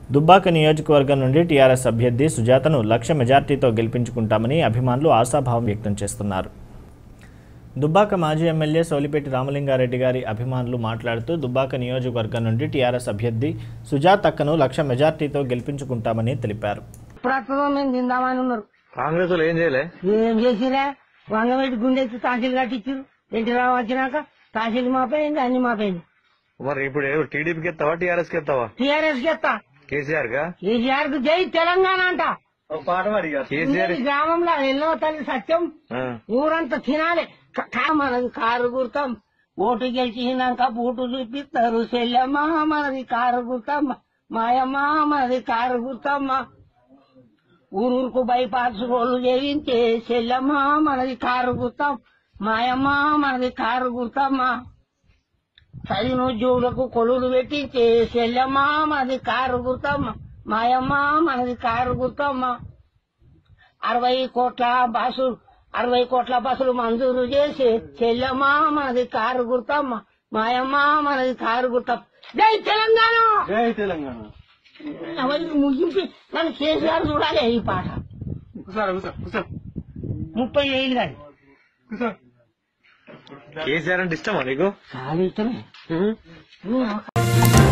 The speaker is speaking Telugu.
దుబ్బాక నియోజకవర్గం నుండి టీఆర్ఎస్ అభ్యర్థి సుజాతను లక్ష మెజార్టీతో గెలిపించుకుంటామని అభిమానులు ఆశాభావం వ్యక్తం చేస్తున్నారు దుబ్బాక మాజీ ఎమ్మెల్యే సోలిపేటి రామలింగారెడ్డి గారి అభిమానులు మాట్లాడుతూ దుబ్బాక నియోజకవర్గం నుండి టీఆర్ఎస్ అభ్యర్థి సుజాతక్కను లక్ష మెజార్టీతో గెలిపించుకుంటామని తెలిపారు ప్రస్తుతం మేము తిందామని ఉన్నారు కాంగ్రెస్ వాళ్ళు ఏం చేయలే ఏం చేసిరా వంగబెట్టి గుండెత్తి తహసీల్ కట్టించారు ఇంటి రావు వచ్చినాక తహసీల్ మాపోయింది అన్ని మాపోయింది మరి ఇప్పుడు టీడీపీకి ఎత్తావా టీఆర్ఎస్ కి ఎత్తావా టీఆర్ఎస్ కి ఎత్తా కేసీఆర్ గా కేసీఆర్ కు జై తెలంగాణ అంట కేసీఆర్ ఈ గ్రామంలో ఎన్నో తల్లి సత్యం ఆ, ఊరంతా తినాలి క- కా- మనది కారు గుర్తాం ఓటు గెలిచినాక బూటు చూపిస్తారు చెల్లెమ్మ మనది కారు గుర్తమ్మ మాయమ్మ మనది కారు గుర్తమ్మ ఊరూరుకు బైపాస్ రోడ్లు చేయించే చెల్లెమ్మ మనది కారు గుర్తాం మాయమ్మ మనది కారు గుర్తమ్మ చదివిన ఉద్యోగులకు కొలువులు పెట్టించే చెల్లెమ్మ మనది కారు గుర్తమ్మ మాయమ్మ మనది కారు గుర్తమ్మ అరవై కోట్ల బస్సులు అరవై కోట్ల బస్సులు మంజూరు చేసి చెల్లెమ్మ మనది కారు గుర్తమ్మ మాయమ్మ మనది కారు గుర్తమ్మ జై తెలంగాణ జై తెలంగాణ ఎవరికి ముగింపు నన్ను కేసీఆర్ చూడాలి ఈ పాట ముప్పై ఏళ్ళు కానీ కేసీఆర్ అంటే ఇష్టమా నీకు చాలా ఇష్టమే